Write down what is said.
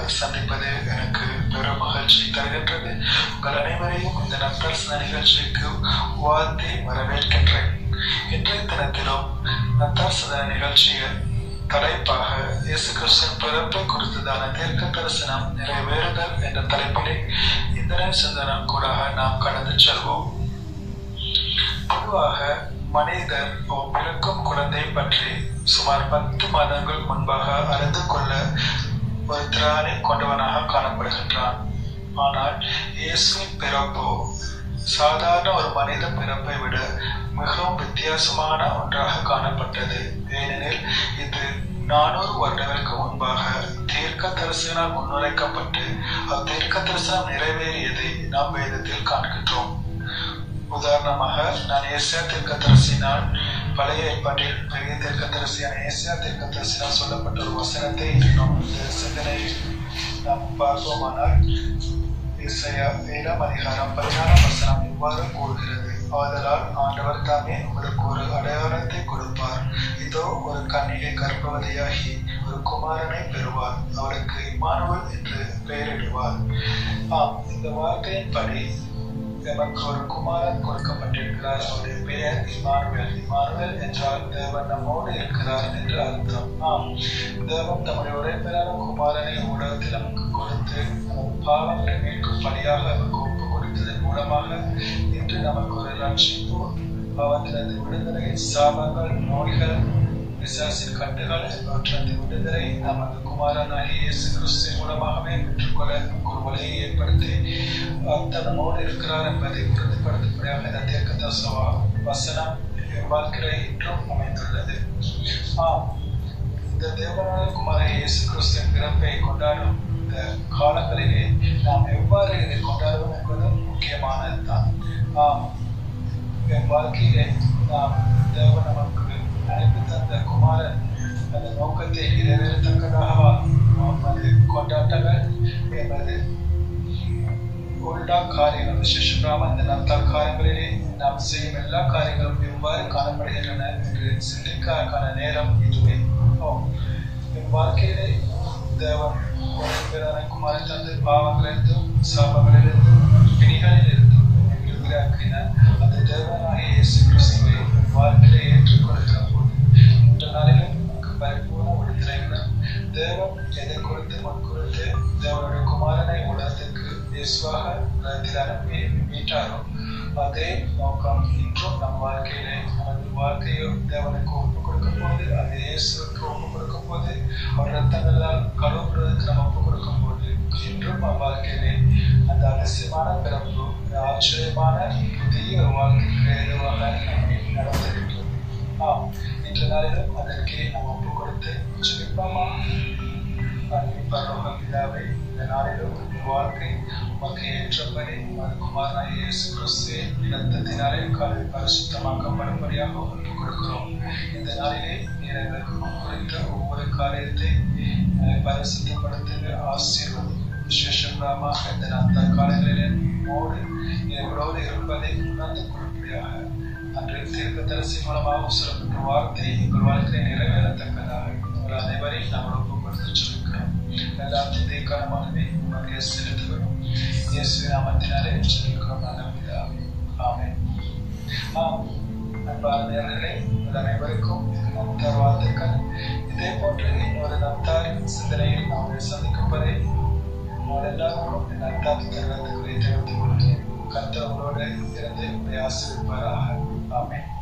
சந்திப்பது எனக்கு பெரும் மகிழ்ச்சி தருகின்றது உங்கள் அனைவரையும் இந்த நத்தரசன நிகழ்ச்சிக்கு வாழ்த்தி வரவேற்கின்றேன் இன்றைய தினத்திலும் நத்தாசன நிகழ்ச்சியில் தலைப்பாக இயேசு கிறிஸ்துவின் பிறப்பை குறித்ததான தீர்க்க தரிசனம் நிறைவேறுதல் என்ற தலைப்பிலே இந்த சிந்தனம் கூட நாம் கடந்து செல்வோம் பொதுவாக மனிதர் பிறக்கும் குழந்தை பற்றி சுமார் பத்து மாதங்கள் முன்பாக அறிந்து கொள்ள ஒரு திராணி கொண்டவனாக காணப்படுகின்றான் ஆனால் இயேசுவின் பிறப்போ சாதாரண ஒரு மனித பிறப்பை விட மிகவும் வித்தியாசமான ஒன்றாக காணப்பட்டது ஏனெனில் இது நானூறு வருடங்களுக்கு முன்பாக தீர்க்க தரிசனால் முன்னுரைக்கப்பட்டு அத்தீர்க்க தரிசனம் நிறைவேறியதை நாம் வேதத்தில் காண்கின்றோம் உதாரணமாக நான் ஏசியா தீர்க்கதரிசினால் பழைய ஏற்பாட்டில் பெரிய தீர்க்கதரிசியான ஏசியா தீர்க்கதரிசினால் சொல்லப்பட்ட ஒரு வசனத்தை நாம் இந்த சிந்தனையில் நாம் பார்ப்போமானால் இசையா ஏழாம் அதிகாரம் பதினாறாம் வசனம் இவ்வாறு கூறுகிறது ஆதலால் ஆண்டவர் தாமே உங்களுக்கு ஒரு அடையாளத்தை கொடுப்பார் இதோ ஒரு கன்னிகை கர்ப்பவதியாகி ஒரு குமாரனை பெறுவார் அவருக்கு இமானுவல் என்று பெயரிடுவார் ஆம் இந்த வார்த்தையின்படி எமக்கு ஒரு குமாரன் கொடுக்கப்பட்டிருக்கிறார் அவருடைய பெயர் இமானுவேல் இமானுவேல் என்றால் தேவன் நம்மோடு இருக்கிறார் என்று அர்த்தம் ஆம் தேவன் தம்முடைய ஒரே பேரான குமாரனை ஊடகத்தில் நமக்கு கொடுத்து நமது பாவங்களை மீட்கும் பணியாக நமக்கு ஒப்பு கொடுத்ததன் மூலமாக இன்று நமக்கு ஒரு ரட்சிப்பு பாவத்தினது விடுதலை சாபங்கள் நோய்கள் விசாசின் கட்டுகள் என்பவற்றின் விடுதலை நமது குமாரனாகிய இயேசு கிறிஸ்து மூலமாகவே பெற்றுக்கொள்ள நமக்கு ஒரு வழியை ஏற்படுத்தி நம்மோடு இருக்கிறார் என்பதை உறுதிப்படுத்தும்படியாக இந்த தீர்க்க வசனம் என் வாழ்க்கையில் இன்றும் அமைந்துள்ளது ஆம் இந்த தேவனான குமார இயேசு கிறிஸ்துவின் பிறப்பை கொண்டாடும் இந்த காலங்களிலே நாம் எவ்வாறு இதை கொண்டாடுவோம் என்பது முக்கியமானதுதான் ஆம் என் வாழ்க்கையிலே நாம் தேவன் நமக்கு அனுப்பி தந்த குமாரன் அந்த நோக்கத்தை நிறைவேறத்தக்கதாக அது கொண்டாட்டங்கள் என்பது எல்லா காரியங்கள் விசேஷமாக இந்த நத்தால் காரியங்களிலே நாம் செய்யும் எல்லா காரியங்களும் எவ்வாறு காணப்படுகின்றன என்று சிந்திக்கான நேரம் இதுவே என் வாழ்க்கையிலே தேவன் பேரான குமாரன் தந்து பாவங்களிலிருந்தும் சாபங்களிலிருந்தும் பிணிகளிலிருந்தும் விடுதலையாக்கின அந்த தேவனாகிய இயேசு கிறிஸ்துவை வாழ்க்கையில ஏற்றுக்கொள்கிற போது இந்த நாளிலும் நமக்கு பரிபூர்ண விடுதலைகளும் தேவன் எதை குறித்து முன் குறித்து தேவனுடைய குமாரனை உலகத்திற்கு இயேசுவாக உலகத்தில் அனுப்பி மீட்டாரோ அதே நோக்கம் இன்றும் நம் வாழ்க்கையிலே நமது வாழ்க்கையை தேவனுக்கு ஒப்பு கொடுக்கும் போது அது இயேசுக்கு ஒப்பு கொடுக்கும் போது அவர் ரத்தங்களால் கழுவுறதுக்கு நம்ம ஒப்பு கொடுக்கும் போது இன்றும் நம் வாழ்க்கையிலே அந்த அதிசயமான பிறப்பு ஆச்சரியமான புதிய ஒரு வாழ்க்கைக்கு ஏதுவாக நம்மை நடந்திருக்கிறது ஆம் இன்று நாளிலும் அதற்கு நாம் ஒப்பு கொடுத்து ஜெபிப்போமா பரலோக பிதாவை இந்த நாளிலும் வாழ்க்கை உமக்கு ஏற்றபடி குமாரனாய் இயேசு கிறிஸ்துவே இரத்தத்தினாலே காலை பரிசுத்தமாக்கப்படும்படியாக ஒப்பு கொடுக்கிறோம் இந்த நாளிலே நீர் எங்களுக்கு குறித்த ஒவ்வொரு காரியத்தை பரிசுத்தப்படுத்துங்க ஆசீர்வதி விசேஷமாக இந்த அந்த காலங்களிலே மோடு எங்களோடு இருப்பதை உணர்ந்து கொள்ளும்படியாக அன்று தீர்க்க தரிசி மூலமாக சொல்லப்பட்ட வார்த்தை எங்கள் வாழ்க்கையை நிறைவேறத்தக்கதாக உங்கள் அனைவரையும் நாங்கள் ஒப்பு கொடுத்து சொல்லிக்கிறோம் எல்லா துதிக்கானமாகவே உங்களுடைய செலுத்துகிறோம் இயேசு நாமத்தினாலே சொல்லிக்கிறோம் நல்ல பிதாவே ஆமென் ஆம் அன்பார்ந்தவர்களே உங்கள் அனைவருக்கும் நம்தார் வாழ்த்துக்கள் இதே போன்று இன்னொரு நம்தார் சிந்தனையில் நாம் சந்திக்கும் வரை உங்கள் எல்லாருக்கும் என் அர்த்தாத்து தருவதற்கு தெரிவித்துக் கொள்கிறேன் கர்த்தர் உங்களோடு இருந்து உங்களை ஆசிரியப்பாராக ஆமென்